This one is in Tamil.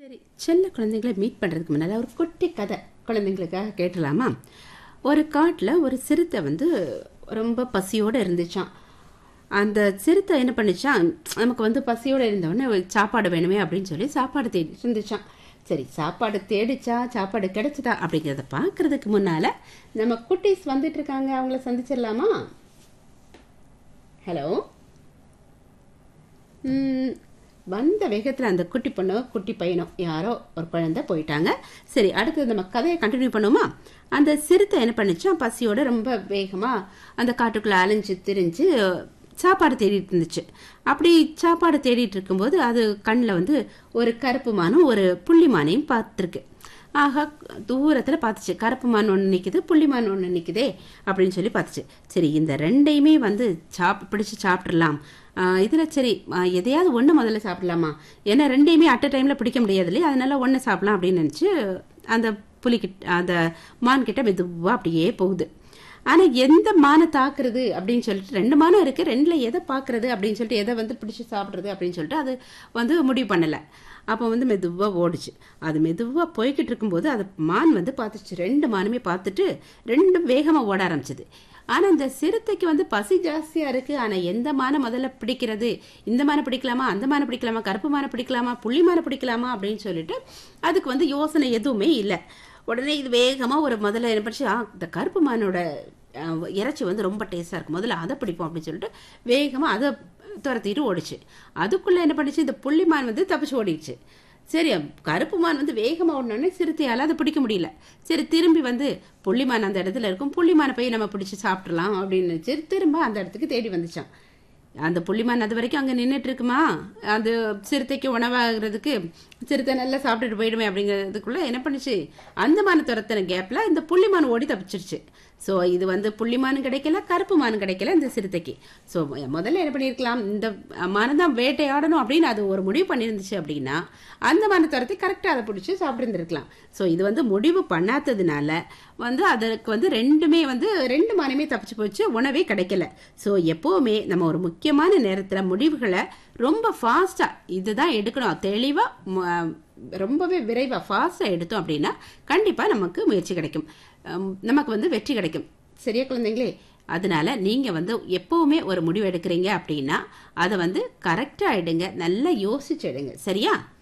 சரி செல்ல குழந்தைங்களை மீட் பண்ணுறதுக்கு முன்னால் ஒரு குட்டி கதை குழந்தைங்களுக்காக கேட்டலாமா ஒரு காட்டில் ஒரு சிறுத்தை வந்து ரொம்ப பசியோடு இருந்துச்சான் அந்த சிறுத்தை என்ன பண்ணுச்சான் நமக்கு வந்து பசியோடு இருந்தவொடனே ஒரு சாப்பாடு வேணுமே அப்படின்னு சொல்லி சாப்பாடு தேடி இருந்துச்சான் சரி சாப்பாடு தேடிச்சா சாப்பாடு கிடைச்சதா அப்படிங்கிறத பார்க்கறதுக்கு முன்னால் நம்ம குட்டீஸ் வந்துட்டு இருக்காங்க அவங்கள சந்திச்சிடலாமா ஹலோ ம், வந்த வேகத்தில் அந்த குட்டி பொண்ணோ குட்டி பையனோ யாரோ ஒரு குழந்தை போயிட்டாங்க சரி அடுத்தது நம்ம கதையை கண்டினியூ பண்ணுவோமா அந்த சிறுத்தை என்ன பண்ணுச்சா பசியோட ரொம்ப வேகமாக அந்த காட்டுக்குள்ளே அலைஞ்சு திரிஞ்சு சாப்பாடு தேடிட்டு இருந்துச்சு அப்படி சாப்பாடு தேடிட்டு இருக்கும்போது அது கண்ணில் வந்து ஒரு கருப்பு மானும் ஒரு புள்ளி மானையும் பார்த்துருக்கு ஆஹா தூரத்தில் பார்த்துச்சு கருப்பு மான் ஒன்று நிற்குது புள்ளி மான் ஒன்று நிற்குதே அப்படின்னு சொல்லி பார்த்துச்சு சரி இந்த ரெண்டையுமே வந்து சாப் பிடிச்சு சாப்பிட்றலாம் இதில் சரி ஆ, எதையாவது ஒன்று முதல்ல சாப்பிடலாமா ஏன்னா ரெண்டையுமே அட் அ டைமில் பிடிக்க முடியாது இல்லையா அதனால ஒன்று சாப்பிடலாம் அப்படின்னு நினச்சி அந்த புலிகிட்ட அந்த மான் கிட்ட மெதுவாக அப்படியே போகுது ஆனால் எந்த மானை தாக்குறது அப்படின்னு சொல்லிட்டு ரெண்டு மானம் இருக்குது ரெண்டில் எதை பார்க்குறது அப்படின்னு சொல்லிட்டு எதை வந்து பிடிச்சி சாப்பிட்றது அப்படின்னு சொல்லிட்டு அது வந்து முடிவு பண்ணலை அப்போ வந்து மெதுவாக ஓடுச்சு அது மெதுவாக போய்கிட்டு இருக்கும்போது அது மான் வந்து பார்த்துச்சு ரெண்டு மானுமே பார்த்துட்டு ரெண்டும் வேகமாக ஓட ஆரம்பிச்சது ஆனால் இந்த சிறுத்தைக்கு வந்து பசி ஜாஸ்தியாக இருக்குது ஆனால் எந்த மானை முதல்ல பிடிக்கிறது இந்த மானை பிடிக்கலாமா அந்த மானை பிடிக்கலாமா கருப்பு மானை பிடிக்கலாமா புள்ளி மானை பிடிக்கலாமா அப்படின்னு சொல்லிட்டு அதுக்கு வந்து யோசனை எதுவுமே இல்லை உடனே இது வேகமாக ஒரு முதல்ல என்ன பண்ணிச்சு ஆ இந்த கருப்பு மானோட அஹ், இறைச்சி வந்து ரொம்ப டேஸ்டாக இருக்கும் முதல்ல அதை பிடிப்போம் அப்படின்னு சொல்லிட்டு வேகமாக அதை துரத்திட்டு ஓடிச்சு அதுக்குள்ளே என்ன பண்ணிச்சு இந்த புள்ளிமான் வந்து தப்பிச்சு ஓடிடுச்சு சரி கருப்பு மான் வந்து வேகமாக ஓடினோடனே சிறுத்தையால் அதை பிடிக்க முடியல சரி திரும்பி வந்து புள்ளிமான் அந்த இடத்துல இருக்கும் புள்ளிமானை போய் நம்ம பிடிச்சி சாப்பிட்றலாம் அப்படின்னு சரி திரும்ப அந்த இடத்துக்கு தேடி வந்துச்சான் அந்த புள்ளிமான் அது வரைக்கும் அங்கே நின்றுட்டு இருக்குமா அது சிறுத்தைக்கு உணவாகிறதுக்கு சிறுத்தை நல்லா சாப்பிட்டுட்டு போயிடுமே அப்படிங்கிறதுக்குள்ள என்ன பண்ணுச்சு அந்த மானை துரத்தின கேப்பில் இந்த புள்ளிமான் ஓடி தப்பிச்சிருச்சு ஸோ இது வந்து புள்ளிமான் கிடைக்கல கருப்பு மான் கிடைக்கல இந்த சிறுத்தைக்கு ஸோ முதல்ல என்ன பண்ணியிருக்கலாம் இந்த மானை தான் வேட்டையாடணும் அப்படின்னு அது ஒரு முடிவு பண்ணியிருந்துச்சு அப்படின்னா அந்த மானை துரத்தி கரெக்டாக அதை பிடிச்சி சாப்பிட்டுருந்துருக்கலாம் ஸோ இது வந்து முடிவு பண்ணாததுனால வந்து அதற்கு வந்து ரெண்டுமே வந்து ரெண்டு மானுமே தப்பிச்சு போச்சு உணவே கிடைக்கல ஸோ எப்போவுமே நம்ம ஒரு முக்கியமான நேரத்தில் முடிவுகளை ரொம்ப ஃபாஸ்ட்டாக இதுதான் எடுக்கணும் தெளிவாக ரொம்பவே விரைவாக ஃபாஸ்ட்டாக எடுத்தோம் அப்படின்னா கண்டிப்பாக நமக்கு முயற்சி கிடைக்கும் அம், நமக்கு வந்து வெற்றி கிடைக்கும் சரியா குழந்தைங்களே அதனால நீங்கள் வந்து எப்போவுமே ஒரு முடிவு எடுக்கிறீங்க அப்படின்னா அதை வந்து கரெக்டாக எடுங்க நல்லா யோசிச்சு எடுங்க சரியா